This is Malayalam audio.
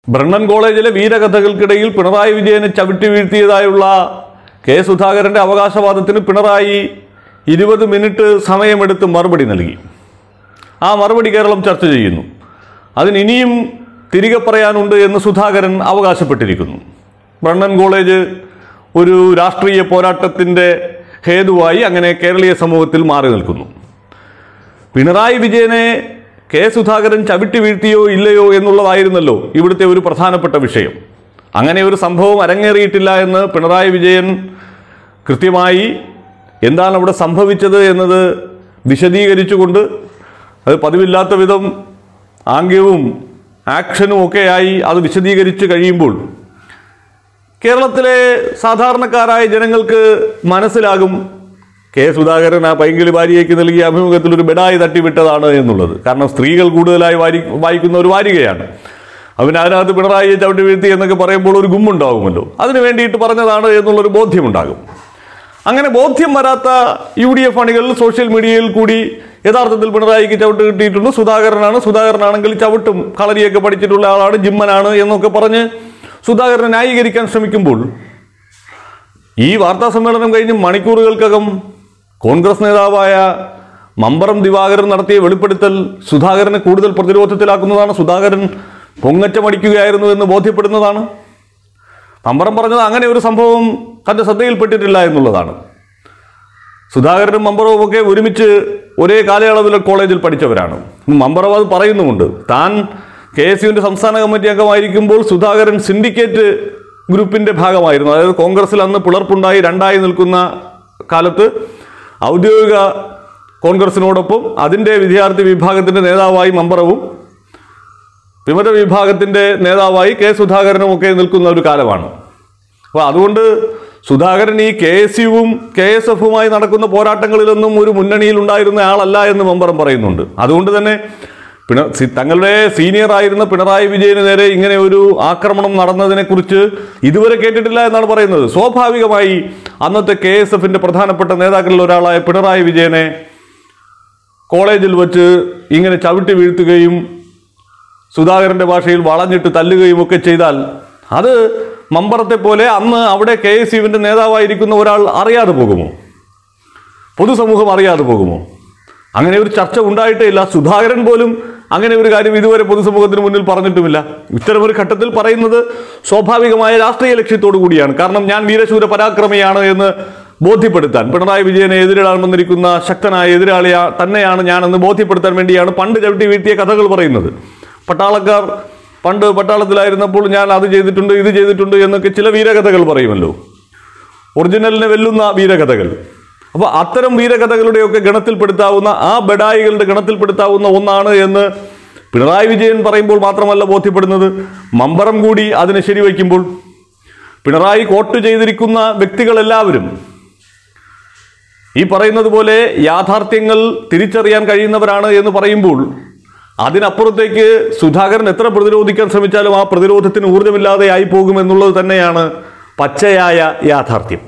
ബ്രണ്ണൻ കോളേജിലെ വീരകഥകൾക്കിടയിൽ പിണറായി വിജയനെ ചവിട്ടി വീഴ്ത്തിയതായുള്ള കെ സുധാകരന്റെ അവകാശവാദത്തിന് പിണറായി ഇരുപത് മിനിറ്റ് സമയമെടുത്ത് മറുപടി നൽകി ആ മറുപടി കേരളം ചർച്ച ചെയ്യുന്നു അതിന് ഇനിയും തിരികെ പറയാനുണ്ട് എന്ന് സുധാകരൻ അവകാശപ്പെട്ടിരിക്കുന്നു ബ്രണ്ണൻ കോളേജ് ഒരു രാഷ്ട്രീയ പോരാട്ടത്തിൻ്റെ ഹേതുവായി അങ്ങനെ കേരളീയ സമൂഹത്തിൽ മാറി നിൽക്കുന്നു പിണറായി വിജയനെ കെ സുധാകരൻ ചവിട്ടി വീഴ്ത്തിയോ ഇല്ലയോ എന്നുള്ളതായിരുന്നല്ലോ ഇവിടുത്തെ ഒരു പ്രധാനപ്പെട്ട വിഷയം അങ്ങനെ ഒരു സംഭവം അരങ്ങേറിയിട്ടില്ല എന്ന് പിണറായി വിജയൻ കൃത്യമായി എന്താണ് അവിടെ സംഭവിച്ചത് എന്നത് വിശദീകരിച്ചുകൊണ്ട് അത് പതിവില്ലാത്ത വിധം ആംഗ്യവും ആക്ഷനും ഒക്കെയായി അത് വിശദീകരിച്ച് കഴിയുമ്പോൾ കേരളത്തിലെ സാധാരണക്കാരായ ജനങ്ങൾക്ക് മനസ്സിലാകും കെ സുധാകരൻ ആ പൈങ്കിളി ഭാര്യയ്ക്ക് നൽകിയ അഭിമുഖത്തിൽ ഒരു ബെഡായി തട്ടിവിട്ടതാണ് എന്നുള്ളത് കാരണം സ്ത്രീകൾ കൂടുതലായി വാരി വായിക്കുന്ന ഒരു വാരികയാണ് അവന് അതിനകത്ത് പിണറായിയെ ചവിട്ടി വീഴ്ത്തി എന്നൊക്കെ പറയുമ്പോൾ ഒരു ഗുമ്മുണ്ടാകുമല്ലോ അതിനു വേണ്ടിയിട്ട് പറഞ്ഞതാണ് എന്നുള്ളൊരു ബോധ്യമുണ്ടാകും അങ്ങനെ ബോധ്യം വരാത്ത യു ഡി എഫ് അണികൾ സോഷ്യൽ മീഡിയയിൽ കൂടി യഥാർത്ഥത്തിൽ പിണറായിക്ക് ചവിട്ട് കിട്ടിയിട്ടുണ്ട് സുധാകരനാണ് സുധാകരനാണെങ്കിൽ ചവിട്ടും കളരിയൊക്കെ പഠിച്ചിട്ടുള്ള ആളാണ് ജിമ്മനാണ് എന്നൊക്കെ പറഞ്ഞ് സുധാകരനെ ന്യായീകരിക്കാൻ ശ്രമിക്കുമ്പോൾ ഈ വാർത്താ സമ്മേളനം കഴിഞ്ഞ് മണിക്കൂറുകൾക്കകം കോൺഗ്രസ് നേതാവായ മമ്പറം ദിവാകരൻ നടത്തിയ വെളിപ്പെടുത്തൽ സുധാകരനെ കൂടുതൽ പ്രതിരോധത്തിലാക്കുന്നതാണ് സുധാകരൻ പൊങ്ങച്ചമടിക്കുകയായിരുന്നു എന്ന് ബോധ്യപ്പെടുന്നതാണ് മമ്പറം പറഞ്ഞത് അങ്ങനെ ഒരു സംഭവം തന്റെ ശ്രദ്ധയിൽപ്പെട്ടിട്ടില്ല എന്നുള്ളതാണ് സുധാകരനും മമ്പറവും ഒക്കെ ഒരുമിച്ച് ഒരേ കാലയളവിൽ കോളേജിൽ പഠിച്ചവരാണ് മമ്പറം അത് പറയുന്നുമുണ്ട് താൻ കെ എസ് യുവിന്റെ സംസ്ഥാന കമ്മിറ്റി അംഗമായിരിക്കുമ്പോൾ സുധാകരൻ സിൻഡിക്കേറ്റ് ഗ്രൂപ്പിന്റെ ഭാഗമായിരുന്നു അതായത് കോൺഗ്രസിൽ അന്ന് പിളർപ്പുണ്ടായി രണ്ടായി നിൽക്കുന്ന കാലത്ത് ഔദ്യോഗിക കോൺഗ്രസിനോടൊപ്പം അതിന്റെ വിദ്യാർത്ഥി വിഭാഗത്തിന്റെ നേതാവായി മമ്പറവും വിമത വിഭാഗത്തിന്റെ നേതാവായി കെ സുധാകരനും ഒക്കെ നിൽക്കുന്ന ഒരു കാലമാണ് അപ്പോൾ അതുകൊണ്ട് സുധാകരൻ ഈ കെ എസ് യുവും കെ എസ് എഫുമായി നടക്കുന്ന പോരാട്ടങ്ങളിലൊന്നും ഒരു മുന്നണിയിൽ ഉണ്ടായിരുന്ന ആളല്ല എന്ന് മെമ്പറും പറയുന്നുണ്ട് അതുകൊണ്ട് തന്നെ പിണ സി- തങ്ങളുടെ സീനിയർ ആയിരുന്ന പിണറായി വിജയന് നേരെ ഇങ്ങനെ ഒരു ആക്രമണം നടന്നതിനെ കുറിച്ച് ഇതുവരെ കേട്ടിട്ടില്ല എന്നാണ് പറയുന്നത് സ്വാഭാവികമായി അന്നത്തെ കെ എസ് എഫിന്റെ പ്രധാനപ്പെട്ട നേതാക്കളിൽ ഒരാളായ പിണറായി വിജയനെ കോളേജിൽ വെച്ച് ഇങ്ങനെ ചവിട്ടി വീഴ്ത്തുകയും സുധാകരന്റെ ഭാഷയിൽ വളഞ്ഞിട്ട് തല്ലുകയും ഒക്കെ ചെയ്താൽ അത് മമ്പറത്തെ പോലെ അന്ന് അവിടെ കെ എസ് യുവിന്റെ നേതാവായിരിക്കുന്ന ഒരാൾ അറിയാതെ പോകുമോ പൊതുസമൂഹം അറിയാതെ പോകുമോ അങ്ങനെ ഒരു ചർച്ച ഉണ്ടായിട്ടേ ഇല്ല സുധാകരൻ പോലും അങ്ങനെ ഒരു കാര്യം ഇതുവരെ പൊതുസമൂഹത്തിന് മുന്നിൽ പറഞ്ഞിട്ടുമില്ല ഇത്തരമൊരു ഘട്ടത്തിൽ പറയുന്നത് സ്വാഭാവികമായ രാഷ്ട്രീയ ലക്ഷ്യത്തോടു കൂടിയാണ് കാരണം ഞാൻ വീരശൂര പരാക്രമിയാണ് എന്ന് ബോധ്യപ്പെടുത്താൻ പിണറായി വിജയനെ എതിരിടാൻ വന്നിരിക്കുന്ന ശക്തനായ എതിരാളിയ തന്നെയാണ് ഞാനെന്ന് ബോധ്യപ്പെടുത്താൻ വേണ്ടിയാണ് പണ്ട് ചവിട്ടി വീഴ്ത്തിയ കഥകൾ പറയുന്നത് പട്ടാളക്കാർ പണ്ട് പട്ടാളത്തിലായിരുന്നപ്പോൾ ഞാൻ അത് ചെയ്തിട്ടുണ്ട് ഇത് ചെയ്തിട്ടുണ്ട് എന്നൊക്കെ ചില വീരകഥകൾ പറയുമല്ലോ ഒറിജിനലിനെ വെല്ലുന്ന വീരകഥകൾ അപ്പോൾ അത്തരം വീരകഥകളുടെയൊക്കെ ഗണത്തിൽപ്പെടുത്താവുന്ന ആ ബഡായികളുടെ ഗണത്തിൽപ്പെടുത്താവുന്ന ഒന്നാണ് എന്ന് പിണറായി വിജയൻ പറയുമ്പോൾ മാത്രമല്ല ബോധ്യപ്പെടുന്നത് മമ്പറം കൂടി അതിനെ ശരിവയ്ക്കുമ്പോൾ പിണറായി കോട്ട് ചെയ്തിരിക്കുന്ന വ്യക്തികളെല്ലാവരും ഈ പറയുന്നത് പോലെ യാഥാർത്ഥ്യങ്ങൾ തിരിച്ചറിയാൻ കഴിയുന്നവരാണ് എന്ന് പറയുമ്പോൾ അതിനപ്പുറത്തേക്ക് സുധാകരൻ എത്ര പ്രതിരോധിക്കാൻ ശ്രമിച്ചാലും ആ പ്രതിരോധത്തിന് ഊർജ്ജമില്ലാതെ ആയി പോകുമെന്നുള്ളത് തന്നെയാണ് പച്ചയായ യാഥാർത്ഥ്യം